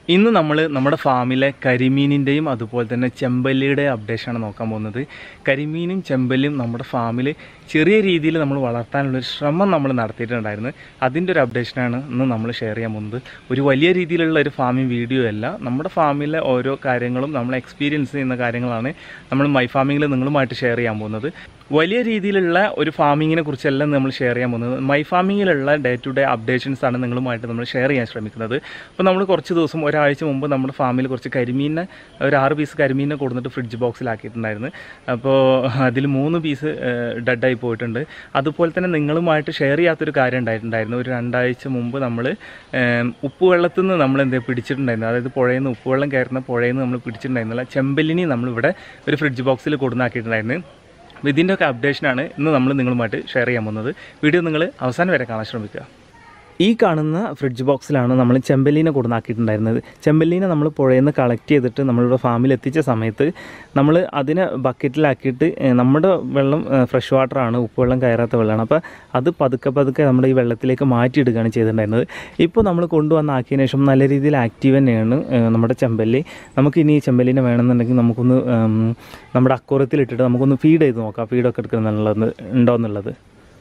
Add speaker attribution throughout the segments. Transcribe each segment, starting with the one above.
Speaker 1: ഇന്ന് നമ്മൾ നമ്മുടെ ഫാമിലെ കരിമീനിൻ്റെയും അതുപോലെ തന്നെ ചെമ്പല്ലിയുടെ അപ്ഡേഷനാണ് നോക്കാൻ പോകുന്നത് കരിമീനും ചെമ്പല്ലിയും നമ്മുടെ ഫാമിൽ ചെറിയ രീതിയിൽ നമ്മൾ വളർത്താനുള്ളൊരു ശ്രമം നമ്മൾ നടത്തിയിട്ടുണ്ടായിരുന്നു അതിൻ്റെ ഒരു അപ്ഡേഷനാണ് ഇന്ന് നമ്മൾ ഷെയർ ചെയ്യാൻ പോകുന്നത് ഒരു വലിയ രീതിയിലുള്ള ഒരു ഫാമിംഗ് വീഡിയോ അല്ല നമ്മുടെ ഫാമിലെ ഓരോ കാര്യങ്ങളും നമ്മൾ എക്സ്പീരിയൻസ് ചെയ്യുന്ന കാര്യങ്ങളാണ് നമ്മൾ മൈ ഫാമിങ്ങിൽ നിങ്ങളുമായിട്ട് ഷെയർ ചെയ്യാൻ പോകുന്നത് വലിയ രീതിയിലുള്ള ഒരു ഫാമിങ്ങിനെ കുറിച്ചല്ല നമ്മൾ ഷെയർ ചെയ്യാൻ പോകുന്നത് മൈ ഫാമിങ്ങിലുള്ള ഡേ ടു ഡേ അപ്ഡേഷൻസ് ആണ് നിങ്ങളുമായിട്ട് നമ്മൾ ഷെയർ ചെയ്യാൻ ശ്രമിക്കുന്നത് അപ്പോൾ നമ്മൾ കുറച്ച് ദിവസം ഒരാഴ്ച മുമ്പ് നമ്മുടെ ഫാമിൽ കുറച്ച് കരിമീനെ ഒരു ആറ് പീസ് കരിമീനെ കൊടുത്തിട്ട് ഫ്രിഡ്ജ് ബോക്സിലാക്കിയിട്ടുണ്ടായിരുന്നു അപ്പോൾ അതിൽ മൂന്ന് പീസ് ഡെഡായി പോയിട്ടുണ്ട് അതുപോലെ തന്നെ നിങ്ങളുമായിട്ട് ഷെയർ ചെയ്യാത്തൊരു കാര്യം ഉണ്ടായിട്ടുണ്ടായിരുന്നു ഒരു രണ്ടാഴ്ച മുമ്പ് നമ്മൾ ഉപ്പുവെള്ളത്തിൽ നിന്ന് നമ്മൾ എന്താ പിടിച്ചിട്ടുണ്ടായിരുന്നു അതായത് പുഴയിൽ നിന്ന് ഉപ്പുവെള്ളം കയറുന്ന പുഴയിൽ നിന്ന് നമ്മൾ പിടിച്ചിട്ടുണ്ടായിരുന്നില്ല ചെമ്പല്ലിനി നമ്മളിവിടെ ഒരു ഫ്രിഡ്ജ് ബോക്സിൽ കൊടുന്നാക്കിയിട്ടുണ്ടായിരുന്നു അപ്പോൾ ഇതിൻ്റെ ഒക്കെ അപ്ഡേഷനാണ് ഇന്ന് നമ്മൾ നിങ്ങളുമായിട്ട് ഷെയർ ചെയ്യാൻ പോകുന്നത് വീഡിയോ നിങ്ങൾ അവസാനം വരെ കാണാൻ ശ്രമിക്കുക ഈ കാണുന്ന ഫ്രിഡ്ജ് ബോക്സിലാണ് നമ്മൾ ചെമ്പല്ലീനെ കൊടുന്നാക്കിയിട്ടുണ്ടായിരുന്നത് ചെമ്പല്ലീനെ നമ്മൾ പുഴയിൽ നിന്ന് കളക്ട് ചെയ്തിട്ട് നമ്മളിവിടെ ഫാമിൽ എത്തിച്ച സമയത്ത് നമ്മൾ അതിനെ ബക്കറ്റിലാക്കിയിട്ട് ഏഹ്, നമ്മുടെ വെള്ളം ഫ്രഷ് വാട്ടറാണ് ഉപ്പുവെള്ളം കയറാത്ത വെള്ളമാണ് അപ്പോൾ അത് പതുക്കെ പതുക്കെ നമ്മുടെ ഈ വെള്ളത്തിലേക്ക് മാറ്റിയിടുകയാണ് ചെയ്തിട്ടുണ്ടായിരുന്നത് ഇപ്പോൾ നമ്മൾ കൊണ്ടുവന്ന് ആക്കിയതിന് ശേഷം നല്ല രീതിയിൽ ആക്റ്റീവ് തന്നെയാണ് ഏഹ്, നമ്മുടെ ചെമ്പല്ലി നമുക്ക് ഇനി ഈ ചെമ്പല്ലിനെ വേണമെന്നുണ്ടെങ്കിൽ നമുക്കൊന്ന് ഉം, നമ്മുടെ അക്വറത്തിലിട്ടിട്ട് നമുക്കൊന്ന് ഫീഡ് ചെയ്ത് നോക്കാം ഫീഡൊക്കെ എടുക്കുന്നുള്ളത് ഉണ്ടോ എന്നുള്ളത്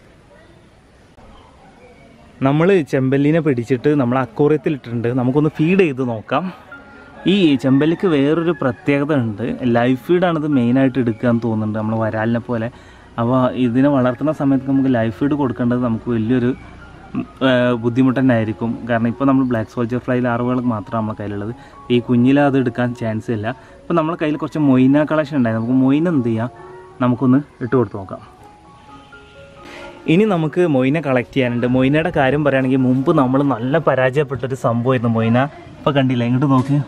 Speaker 1: നമ്മൾ ചെമ്പല്ലിനെ പിടിച്ചിട്ട് നമ്മൾ അക്വറിയത്തിൽ ഇട്ടിട്ടുണ്ട് നമുക്കൊന്ന് ഫീഡ് ചെയ്ത് നോക്കാം ഈ ചെമ്പല്ലിക്ക് വേറൊരു പ്രത്യേകത ഉണ്ട് ലൈഫ് ഫീഡാണിത് മെയിനായിട്ട് എടുക്കുക എന്ന് തോന്നുന്നുണ്ട് നമ്മൾ വരാലിനെ പോലെ അപ്പോൾ ഇതിനെ വളർത്തുന്ന സമയത്ത് നമുക്ക് ലൈഫ് ഫീഡ് കൊടുക്കേണ്ടത് നമുക്ക് വലിയൊരു ഉം, ഏർ, ബുദ്ധിമുട്ട് തന്നെ ആയിരിക്കും കാരണം ഇപ്പോൾ നമ്മൾ ബ്ലാക്ക് സോൾജർ ഫ്ലൈ ലാർവകൾ മാത്രമാണ് നമ്മുടെ കയ്യിലുള്ളത് ഈ കുഞ്ഞിൽ അത് എടുക്കാൻ ചാൻസ് ഇല്ല അപ്പോൾ നമ്മുടെ കയ്യിൽ കുറച്ച് മൊയ്ന കളക്ഷൻ ഉണ്ടായിരുന്നു നമുക്ക് മൊയ്ന എന്ത് ചെയ്യാം നമുക്കൊന്ന് ഇട്ട് കൊടുത്ത് നോക്കാം ഇനി നമുക്ക് മൊയ്ന കളക്ട് ചെയ്യാനുണ്ട് മൊയ്നയുടെ കാര്യം പറയുകയാണെങ്കിൽ മുമ്പ് നമ്മൾ നല്ല പരാജയപ്പെട്ടൊരു സംഭവമായിരുന്നു മൊയ്ന ഇപ്പം കണ്ടില്ല ഇങ്ങോട്ട് നോക്ക്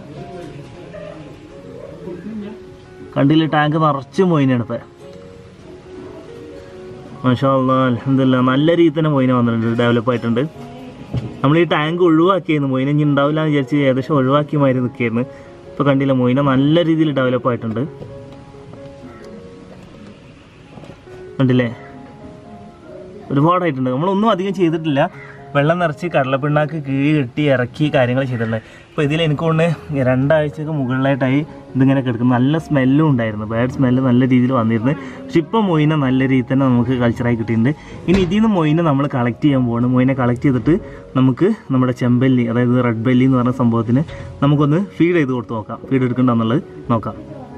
Speaker 1: കണ്ടില്ല ടാങ്ക് നിറച്ച് മൊയ്നാണ് ഇപ്പം മാഷാ അലഹമില്ല നല്ല രീതിയിൽ തന്നെ മൊയ്ന വന്നിട്ടുണ്ട് ഡെവലപ്പ് ആയിട്ടുണ്ട് നമ്മൾ ഈ ടാങ്ക് ഒഴിവാക്കിയായിരുന്നു മൊയ്ന ഇനി ഉണ്ടാവില്ല എന്ന് വിചാരിച്ച് ഏകദേശം ഒഴിവാക്കി മാറി നിൽക്കുകയായിരുന്നു ഇപ്പോൾ കണ്ടില്ല മൊയ്ന നല്ല രീതിയിൽ ഡെവലപ്പ് ആയിട്ടുണ്ട് കണ്ടില്ലേ ഒരുപാടായിട്ടുണ്ട് നമ്മളൊന്നും അധികം ചെയ്തിട്ടില്ല വെള്ളം നിറച്ച് കടലപ്പിണ്ണാക്ക് കീഴ് കെട്ടി ഇറക്കി കാര്യങ്ങൾ ചെയ്തിട്ടുള്ളത് അപ്പോൾ ഇതിൽ എനിക്ക് തോന്നുന്നു രണ്ടാഴ്ചക്ക് മുകളിലായിട്ടായി ഇതിങ്ങനെ കിടക്കും നല്ല സ്മെല്ലും ഉണ്ടായിരുന്നു ബാഡ് സ്മെല്ല് നല്ല രീതിയിൽ വന്നിരുന്നു പക്ഷെ ഇപ്പോൾ മൊയിനെ നല്ല രീതിയിൽ തന്നെ നമുക്ക് കൾച്ചറായി കിട്ടിയിട്ടുണ്ട് ഇനി ഇതിൽ നിന്ന് മൊയിനെ നമ്മൾ കളക്ട് ചെയ്യാൻ പോവാണ് മൊയിനെ കളക്ട് ചെയ്തിട്ട് നമുക്ക് നമ്മുടെ ചെമ്പല്ലി അതായത് റെഡ് ബെല്ലി എന്ന് പറഞ്ഞ സംഭവത്തിന് നമുക്കൊന്ന് ഫീഡ് ചെയ്ത് കൊടുത്ത് നോക്കാം ഫീഡ് എടുക്കണ്ടെന്നുള്ളത് നോക്കാം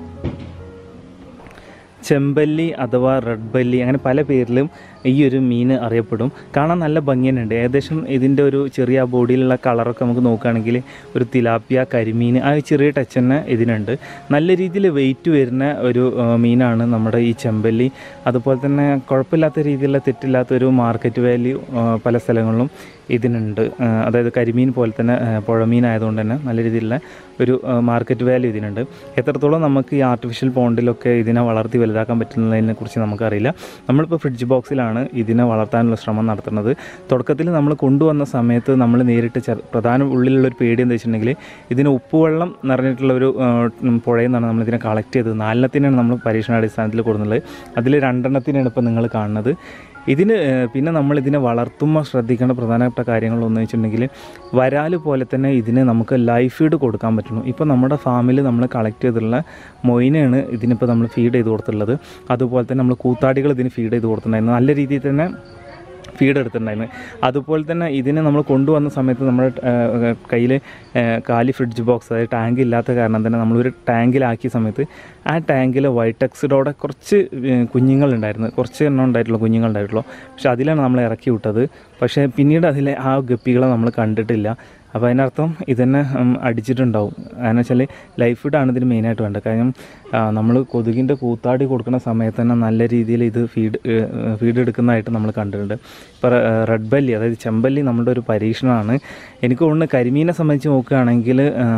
Speaker 1: ചെമ്പല്ലി അഥവാ റെഡ് ബല്ലി അങ്ങനെ പല പേരിലും ഈ ഒരു മീൻ അറിയപ്പെടും കാണാൻ നല്ല ഭംഗി തന്നെയുണ്ട് ഏകദേശം ഇതിൻ്റെ ഒരു ചെറിയ ബോഡിയിലുള്ള കളറൊക്കെ നമുക്ക് നോക്കുകയാണെങ്കിൽ ഒരു തിലാപ്പിയ കരിമീൻ ആ ഒരു ചെറിയ ടച്ച് തന്നെ ഇതിനുണ്ട് നല്ല രീതിയിൽ വെയിറ്റ് വരുന്ന ഒരു ആ, മീനാണ് നമ്മുടെ ഈ ചെമ്പല്ലി അതുപോലെ തന്നെ കുഴപ്പമില്ലാത്ത രീതിയിലുള്ള തെറ്റില്ലാത്ത ഒരു മാർക്കറ്റ് വാല്യൂ ആ, പല സ്ഥലങ്ങളിലും ഇതിനുണ്ട് ആ, അതായത് കരിമീൻ പോലെ തന്നെ ആ, പുഴമീൻ ആയതുകൊണ്ട് തന്നെ നല്ല രീതിയിലുള്ള ഒരു ആ, മാർക്കറ്റ് വാല്യൂ ഇതിനുണ്ട് എത്രത്തോളം നമുക്ക് ഈ ആർട്ടിഫിഷ്യൽ പോണ്ടിലൊക്കെ ഇതിനെ വളർത്തി വലുതാക്കാൻ പറ്റുന്നതിനെ കുറിച്ച് നമുക്കറിയില്ല നമ്മളിപ്പോൾ ഫ്രിഡ്ജ് ബോക്സിലാണ് ഇതിനെ വളർത്താനുള്ള ശ്രമം നടത്തുന്നത് തുടക്കത്തിൽ നമ്മൾ കൊണ്ടുവന്ന സമയത്ത് നമ്മൾ നേരിട്ട് ചെറു പ്രധാന ഉള്ളിലുള്ള ഒരു പേടി എന്താ വെച്ചിട്ടുണ്ടെങ്കിൽ ഇതിന് ഉപ്പുവെള്ളം നിറഞ്ഞിട്ടുള്ള ഒരു ആ, ഉം, പുഴയിൽ നിന്നാണ് നമ്മൾ ഇതിനെ കളക്ട് ചെയ്തത് നാലെണ്ണത്തിനാണ് നമ്മൾ പരീക്ഷണാടിസ്ഥാനത്തിൽ കൊടുക്കുന്നത് അതിൽ രണ്ടെണ്ണത്തിനാണ് ഇപ്പോൾ നിങ്ങൾ കാണുന്നത് ഇതിന് ഏഹ്, പിന്നെ നമ്മൾ ഇതിനെ വളർത്തുമ്പോൾ ശ്രദ്ധിക്കേണ്ട പ്രധാനപ്പെട്ട കാര്യങ്ങളൊന്ന് വെച്ചിട്ടുണ്ടെങ്കിൽ വരാൽ പോലെ തന്നെ ഇതിന് നമുക്ക് ലൈഫ് ഫീഡ് കൊടുക്കാൻ പറ്റുന്നു ഇപ്പോൾ നമ്മുടെ ഫാമിൽ നമ്മൾ കളക്ട് ചെയ്തിട്ടുള്ള മൊയിനാണ് ഇതിനിപ്പോൾ നമ്മൾ ഫീഡ് ചെയ്ത് കൊടുത്തിട്ടുള്ളത് അതുപോലെ തന്നെ നമ്മൾ കൂത്താടികൾ ഇതിന് ഫീഡ് ചെയ്ത് കൊടുത്തിട്ടുണ്ടായിരുന്നു നല്ല രീതിയിൽ തന്നെ ഫീഡ് എടുത്തിട്ടുണ്ടായിരുന്നു അതുപോലെ തന്നെ ഇതിനെ നമ്മൾ കൊണ്ടുവന്ന സമയത്ത് നമ്മുടെ കയ്യിൽ കാലി ഫ്രിഡ്ജ് ബോക്സ് അതായത് ടാങ്ക് ഇല്ലാത്ത കാരണം തന്നെ നമ്മളൊരു ടാങ്കിലാക്കിയ സമയത്ത് ആ ടാങ്കിൽ വൈറ്റക്സിഡോടെ കുറച്ച് ഏഹ്, കുഞ്ഞുങ്ങളുണ്ടായിരുന്നു കുറച്ച് എണ്ണം ഉണ്ടായിട്ടുള്ളൂ കുഞ്ഞുങ്ങളുണ്ടായിട്ടുള്ളൂ പക്ഷെ അതിലാണ് നമ്മൾ ഇറക്കി വിട്ടത് പക്ഷേ പിന്നീട് അതിലെ ആ ഗപ്പികളെ നമ്മൾ കണ്ടിട്ടില്ല അപ്പോൾ അതിനർത്ഥം ഇതന്നെ ഉം, അടിച്ചിട്ടുണ്ടാവും കാരണം വെച്ചാൽ ലൈഫ് ഫുഡാണ് ഇതിന് മെയിനായിട്ട് വേണ്ടത് കാരണം നമ്മൾ കൊതുകിൻ്റെ കൂത്താടി കൊടുക്കുന്ന സമയത്ത് തന്നെ നല്ല രീതിയിൽ ഇത് ഫീഡ് ഫീഡ് എടുക്കുന്നതായിട്ട് നമ്മൾ കണ്ടിട്ടുണ്ട് ഇപ്പോൾ റെഡ് ബല്ലി അതായത് ചെമ്പല്ലി നമ്മുടെ ഒരു പരീക്ഷണമാണ് എനിക്ക് തോന്നുന്നു കരിമീനെ സംബന്ധിച്ച് നോക്കുകയാണെങ്കിൽ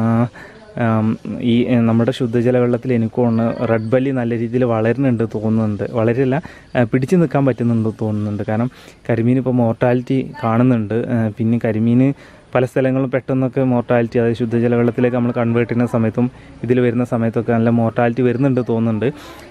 Speaker 1: ആം, ഈ ഏ, നമ്മുടെ ശുദ്ധജല വെള്ളത്തിൽ എനിക്ക് തോന്നുന്നു റെഡ് ബല്ലി നല്ല രീതിയിൽ വളരുന്നുണ്ട് തോന്നുന്നുണ്ട് വളരില്ല ആ, പിടിച്ചു നിൽക്കാൻ പറ്റുന്നുണ്ട് തോന്നുന്നുണ്ട് കാരണം കരിമീൻ ഇപ്പോൾ മോർട്ടാലിറ്റി കാണുന്നുണ്ട് ആ, പിന്നെ കരിമീൻ പല സ്ഥലങ്ങളും പെട്ടെന്നൊക്കെ മോർട്ടാലിറ്റി അതായത് ശുദ്ധജല വെള്ളത്തിലേക്ക് നമ്മൾ കൺവേർട്ട് ചെയ്യുന്ന സമയത്തും ഇതിൽ വരുന്ന സമയത്തൊക്കെ നല്ല മോർട്ടാലിറ്റി വരുന്നുണ്ട് തോന്നുന്നുണ്ട്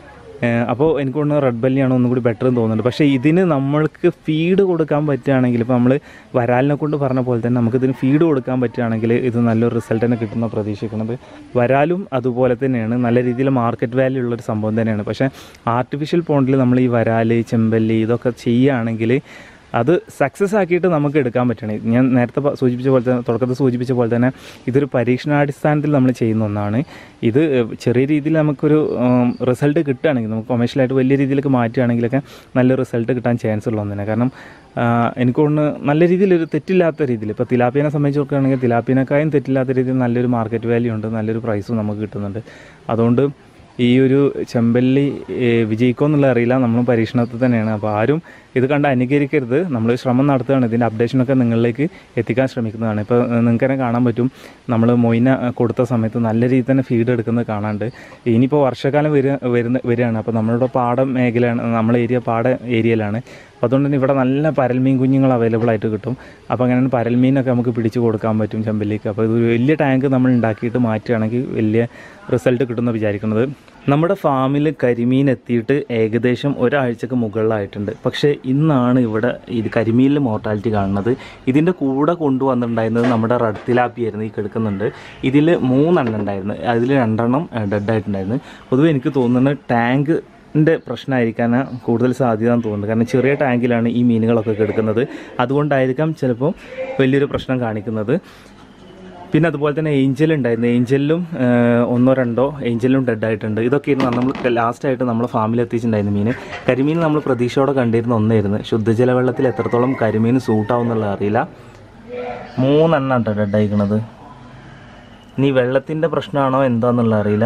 Speaker 1: അപ്പോൾ എനിക്ക് തോന്നുന്നു റെഡ് ബല്ലിയാണ് ഒന്നും കൂടി ബെറ്റർ എന്ന് തോന്നുന്നുണ്ട് പക്ഷേ ഇതിന് നമ്മൾക്ക് ഫീഡ് കൊടുക്കാൻ പറ്റുകയാണെങ്കിൽ ഇപ്പോൾ നമ്മൾ വരാലിനെ കൊണ്ട് പറഞ്ഞ പോലെ തന്നെ നമുക്ക് ഇതിന് ഫീഡ് കൊടുക്കാൻ പറ്റുകയാണെങ്കിൽ ഇത് നല്ലൊരു റിസൾട്ട് തന്നെ കിട്ടുന്ന പ്രതീക്ഷിക്കുന്നത് വരാലും അതുപോലെ തന്നെയാണ് നല്ല രീതിയിൽ മാർക്കറ്റ് വാല്യൂ ഉള്ളൊരു സംഭവം തന്നെയാണ് പക്ഷേ ആർട്ടിഫിഷ്യൽ പോണ്ടിൽ നമ്മൾ ഈ വരാല് ചെമ്പല്ലി ഇതൊക്കെ ചെയ്യുകയാണെങ്കിൽ അത് സക്സസ് ആക്കിയിട്ട് നമുക്ക് എടുക്കാൻ പറ്റണം ഞാൻ നേരത്തെ പ- സൂചിപ്പിച്ച പോലെ തന്നെ തുടക്കത്തിൽ സൂചിപ്പിച്ച പോലെ തന്നെ ഇതൊരു പരീക്ഷണാടിസ്ഥാനത്തിൽ നമ്മൾ ചെയ്യുന്ന ഒന്നാണ് ഇത് ചെറിയ രീതിയിൽ നമുക്കൊരു റിസൾട്ട് കിട്ടുകയാണെങ്കിൽ നമുക്ക് കൊമേഴ്ഷ്യലായിട്ട് വലിയ രീതിയിലേക്ക് മാറ്റുകയാണെങ്കിലൊക്കെ നല്ല റിസൾട്ട് കിട്ടാൻ ചാൻസ് ഉള്ള ഒന്നിനെ കാരണം ആ, എനിക്ക് തോന്നുന്നു നല്ല രീതിയിൽ ഒരു തെറ്റില്ലാത്ത രീതിയിൽ ഇപ്പോൾ തിലാപ്പിയനെ സംബന്ധിച്ച് നോക്കുകയാണെങ്കിൽ തിലാപ്പിയനേക്കായും തെറ്റില്ലാത്ത രീതിയിൽ നല്ലൊരു മാർക്കറ്റ് വാല്യൂ ഉണ്ട് നല്ലൊരു പ്രൈസും നമുക്ക് കിട്ടുന്നുണ്ട് അതുകൊണ്ട് ഈ ഒരു ചെമ്പല്ലി ഏഹ്, വിജയിക്കുമോ എന്നുള്ള അറിയില്ല നമ്മളും പരീക്ഷണത്തിൽ തന്നെയാണ് അപ്പോൾ ആരും ഇത് കണ്ട് അനുകരിക്കരുത് നമ്മൾ ശ്രമം നടത്തുകയാണ് ഇതിൻ്റെ അപ്ഡേഷനൊക്കെ നിങ്ങളിലേക്ക് എത്തിക്കാൻ ശ്രമിക്കുന്നതാണ് ഇപ്പോൾ നിങ്ങൾക്ക് തന്നെ കാണാൻ പറ്റും നമ്മൾ മൊയിന കൊടുത്ത സമയത്ത് നല്ല രീതിയിൽ തന്നെ ഫീഡ് എടുക്കുന്നത് കാണാണ്ട് ഇനിയിപ്പോൾ വർഷക്കാലം വരിക വരുന്ന വരികയാണ് അപ്പോൾ നമ്മളുടെ പാടം മേഖലയാണ് നമ്മളെ ഏരിയ പാട ഏരിയയിലാണ് അപ്പോൾ അതുകൊണ്ട് തന്നെ ഇവിടെ നല്ല പരൽമീൻ കുഞ്ഞുങ്ങൾ അവൈലബിൾ ആയിട്ട് കിട്ടും അപ്പോൾ അങ്ങനെ പരൽമീനൊക്കെ നമുക്ക് പിടിച്ച് കൊടുക്കാൻ പറ്റും ചെമ്പല്ലിക്ക് അപ്പോൾ ഇതൊരു വലിയ ടാങ്ക് നമ്മൾ ഉണ്ടാക്കിയിട്ട് മാറ്റുകയാണെങ്കിൽ വലിയ റിസൾട്ട് കിട്ടുമെന്ന് വിചാരിക്കുന്നത് നമ്മുടെ ഫാമിൽ കരിമീൻ എത്തിയിട്ട് ഏകദേശം ഒരാഴ്ചക്ക് മുകളിലായിട്ടുണ്ട് പക്ഷേ ഇന്നാണ് ഇവിടെ ഇത് കരിമീനിൽ മോർട്ടാലിറ്റി കാണുന്നത് ഇതിൻ്റെ കൂടെ കൊണ്ടുവന്നിട്ടുണ്ടായിരുന്നത് നമ്മുടെ റഡ് തിലാപ്പിയായിരുന്നു ഈ കിടക്കുന്നുണ്ട് ഇതിൽ മൂന്നെണ്ണം ഉണ്ടായിരുന്നു അതിൽ രണ്ടെണ്ണം ഡെഡായിട്ടുണ്ടായിരുന്നു പൊതുവെ എനിക്ക് തോന്നുന്നത് ടാങ്ക് ൻ്റെ പ്രശ്നമായിരിക്കാനാണ് കൂടുതൽ സാധ്യത എന്ന് തോന്നുന്നത് കാരണം ചെറിയ ടാങ്കിലാണ് ഈ മീനുകളൊക്കെ കിടക്കുന്നത് അതുകൊണ്ടായിരിക്കാം ചിലപ്പോൾ വലിയൊരു പ്രശ്നം കാണിക്കുന്നത് പിന്നെ അതുപോലെ തന്നെ ഏഞ്ചൽ ഉണ്ടായിരുന്നു ഏഞ്ചലിലും ഒന്നോ രണ്ടോ ഏഞ്ചലിലും ഡെഡ് ആയിട്ടുണ്ട് ഇതൊക്കെയായിരുന്നു നമ്മൾ ലാസ്റ്റായിട്ട് നമ്മളെ ഫാമിൽ എത്തിച്ചിട്ടുണ്ടായിരുന്നു മീൻ കരിമീൻ നമ്മൾ പ്രതീക്ഷയോടെ കണ്ടിരുന്ന ഒന്നായിരുന്നു ശുദ്ധജല വെള്ളത്തിൽ എത്രത്തോളം കരിമീൻ സൂട്ടാവും എന്നുള്ളത് അറിയില്ല മൂന്നെണ്ണം കേട്ടോ ഡെഡ് ആയിക്കണത് ഇനി വെള്ളത്തിൻ്റെ പ്രശ്നമാണോ എന്താണെന്നുള്ള അറിയില്ല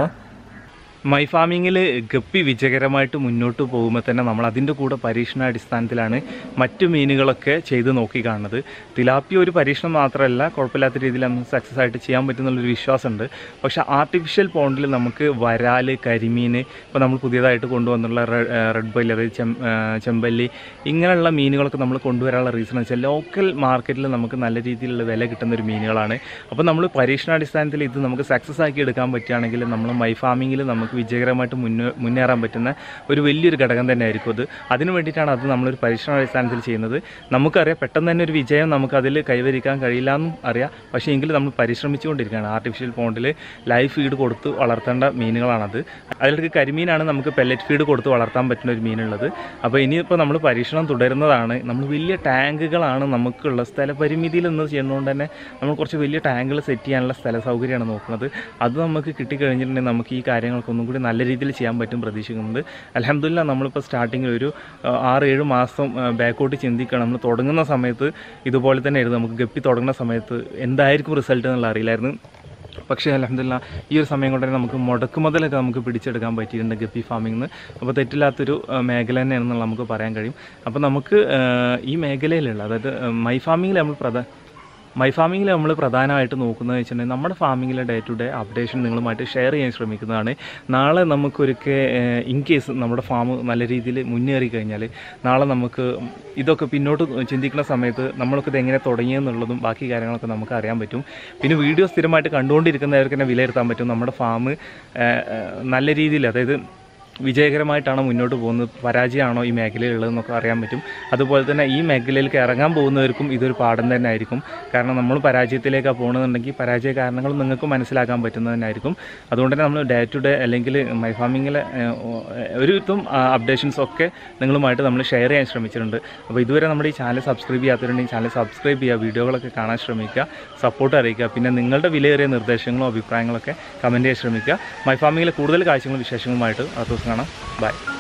Speaker 1: മൈ ഫാമിങ്ങിൽ ഗപ്പി വിജയകരമായിട്ട് മുന്നോട്ട് പോകുമ്പോൾ തന്നെ നമ്മൾ അതിൻ്റെ കൂടെ പരീക്ഷണാടിസ്ഥാനത്തിലാണ് മറ്റു മീനുകളൊക്കെ ചെയ്ത് നോക്കി കാണുന്നത് തിലാപ്പി ഒരു പരീക്ഷണം മാത്രമല്ല കുഴപ്പമില്ലാത്ത രീതിയിൽ നമുക്ക് സക്സസ് ആയിട്ട് ചെയ്യാൻ പറ്റുന്നുള്ളൊരു വിശ്വാസമുണ്ട് പക്ഷേ ആർട്ടിഫിഷ്യൽ പോണ്ടിൽ നമുക്ക് വരാൽ കരിമീൻ ഇപ്പോൾ നമ്മൾ പുതിയതായിട്ട് കൊണ്ടുവന്നുള്ള റെഡ് ബൈൽ അതായത് ചെം ആ, ചെമ്പല്ലി ഇങ്ങനെയുള്ള മീനുകളൊക്കെ നമ്മൾ കൊണ്ടുവരാനുള്ള റീസൺ എന്ന് വെച്ചാൽ ലോക്കൽ മാർക്കറ്റിൽ നമുക്ക് നല്ല രീതിയിലുള്ള വില കിട്ടുന്ന ഒരു മീനുകളാണ് അപ്പോൾ നമ്മൾ പരീക്ഷണാടിസ്ഥാനത്തിൽ ഇത് നമുക്ക് സക്സസ് ആക്കി എടുക്കാൻ പറ്റുകയാണെങ്കിൽ നമ്മൾ മൈ ഫാമിങ്ങിൽ നമുക്ക് വിജയകരമായിട്ട് മുന്നേ മുന്നേറാൻ പറ്റുന്ന ഒരു വലിയൊരു ഘടകം തന്നെ ആയിരിക്കും അത് അതിന് വേണ്ടിയിട്ടാണ് അത് നമ്മളൊരു പരീക്ഷണാടിസ്ഥാനത്തിൽ ചെയ്യുന്നത് നമുക്കറിയാം പെട്ടെന്ന് തന്നെ ഒരു വിജയം നമുക്ക് അതിൽ കൈവരിക്കാൻ കഴിയില്ല എന്നും അറിയാം പക്ഷേ എങ്കിലും നമ്മൾ പരിശ്രമിച്ചുകൊണ്ടിരിക്കുകയാണ് ആർട്ടിഫിഷ്യൽ പോണ്ടിൽ ലൈവ് ഫീഡ് കൊടുത്ത് വളർത്തേണ്ട മീനുകളാണത് അതിലേക്ക് കരിമീനാണ് നമുക്ക് പെല്ലറ്റ് ഫീഡ് കൊടുത്ത് വളർത്താൻ പറ്റുന്ന ഒരു മീനുള്ളത് അപ്പോൾ ഇനിയിപ്പോൾ നമ്മൾ പരീക്ഷണം തുടരുന്നതാണ് നമ്മൾ വലിയ ടാങ്കുകളാണ് നമുക്കുള്ള സ്ഥലപരിമിതിയിൽ നിന്ന് ചെയ്യുന്നതുകൊണ്ട് തന്നെ നമ്മൾ കുറച്ച് വലിയ ടാങ്കുകൾ സെറ്റ് ചെയ്യാനുള്ള സ്ഥല സൗകര്യമാണ് നോക്കുന്നത് അത് നമുക്ക് കിട്ടിക്കഴിഞ്ഞിട്ടുണ്ടെങ്കിൽ നമുക്ക് ഈ കാര്യങ്ങളൊക്കെ ഒന്നും കൂടി നല്ല രീതിയിൽ ചെയ്യാൻ പറ്റും പ്രതീക്ഷിക്കുന്നുണ്ട് അലഹമില്ല നമ്മളിപ്പോൾ സ്റ്റാർട്ടിങ്ങിൽ ഒരു ആ, ആറ് ഏഴ് മാസം ബാക്കോട്ട് ചിന്തിക്കണം നമ്മൾ തുടങ്ങുന്ന സമയത്ത് ഇതുപോലെ തന്നെ ആയിരുന്നു നമുക്ക് ഗപ്പി തുടങ്ങുന്ന സമയത്ത് എന്തായിരിക്കും റിസൾട്ട് എന്നുള്ള അറിയില്ലായിരുന്നു പക്ഷേ അലഹമില്ല ഈ ഒരു സമയം കൊണ്ട് തന്നെ നമുക്ക് മുടക്ക് മുതലൊക്കെ നമുക്ക് പിടിച്ചെടുക്കാൻ പറ്റിയിട്ടുണ്ട് ഗപ്പി ഫാമിംഗ് അപ്പോൾ തെറ്റില്ലാത്തൊരു ആ, മേഖല തന്നെയാണെന്നുള്ള നമുക്ക് പറയാൻ കഴിയും അപ്പോൾ നമുക്ക് ആ, ഈ മേഖലയിലുള്ള അതായത് ആ, മൈ ഫാമിങ്ങിൽ നമ്മൾ പ്രധാന മൈ ഫാമിങ്ങിൽ നമ്മൾ പ്രധാനമായിട്ട് നോക്കുന്നത് വെച്ചിട്ടുണ്ടെങ്കിൽ നമ്മുടെ ഫാമിങ്ങിലെ ഡേ ടു ഡേ അപ്ഡേഷൻ നിങ്ങളുമായിട്ട് ഷെയർ ചെയ്യാൻ ശ്രമിക്കുന്നതാണ് നാളെ നമുക്കൊരിക്കൽ ഇൻ കേസ് നമ്മുടെ ഫാം നല്ല രീതിയിൽ മുന്നേറി കഴിഞ്ഞാൽ നാളെ നമുക്ക് ഇതൊക്കെ പിന്നോട്ട് ചിന്തിക്കുന്ന സമയത്ത് നമ്മൾക്ക് ഇത് എങ്ങനെ തുടങ്ങിയെന്നുള്ളതും ബാക്കി കാര്യങ്ങളൊക്കെ നമുക്ക് അറിയാൻ പറ്റും പിന്നെ വീഡിയോ സ്ഥിരമായിട്ട് കണ്ടുകൊണ്ടിരിക്കുന്നവർക്ക് തന്നെ വിലയിരുത്താൻ പറ്റും നമ്മുടെ ഫാം നല്ല രീതിയിൽ അതായത് വിജയകരമായിട്ടാണോ മുന്നോട്ട് പോകുന്നത് പരാജയമാണോ ഈ മേഖലയിലുള്ളതെന്നൊക്കെ അറിയാൻ പറ്റും അതുപോലെ തന്നെ ഈ മേഖലയിലേക്ക് ഇറങ്ങാൻ പോകുന്നവർക്കും ഇതൊരു പാഠം തന്നെ ആയിരിക്കും കാരണം നമ്മൾ പരാജയത്തിലേക്കാണ് പോകുന്നതെന്നുണ്ടെങ്കിൽ പരാജയ കാരണങ്ങൾ നിങ്ങൾക്ക് മനസ്സിലാക്കാൻ പറ്റുന്നത് തന്നെ ആയിരിക്കും അതുകൊണ്ട് തന്നെ നമ്മൾ ഡേ ടു ഡേ അല്ലെങ്കിൽ മൈ ഫാമിങ്ങിലെ ഒരു വിധം അപ്ഡേഷൻസ് ഒക്കെ നിങ്ങളുമായിട്ട് നമ്മൾ ഷെയർ ചെയ്യാൻ ശ്രമിച്ചിട്ടുണ്ട് അപ്പോൾ ഇതുവരെ നമ്മുടെ ഈ ചാനൽ സബ്സ്ക്രൈബ് ചെയ്യാത്തവരുണ്ടെങ്കിൽ ചാനൽ സബ്സ്ക്രൈബ് ചെയ്യുക വീഡിയോകളൊക്കെ കാണാൻ ശ്രമിക്കുക സപ്പോർട്ട് അറിയിക്കുക പിന്നെ നിങ്ങളുടെ വിലയേറിയ നിർദ്ദേശങ്ങളോ അഭിപ്രായങ്ങളൊക്കെ കമൻറ്റ് ചെയ്യാൻ ശ്രമിക്കുക മൈ ഫാമിങ്ങിലെ കൂടുതൽ കാഴ്ചകളും വിശേഷങ്ങളുമായിട്ട് അടുത്ത ദിവസം കാണാം ബൈ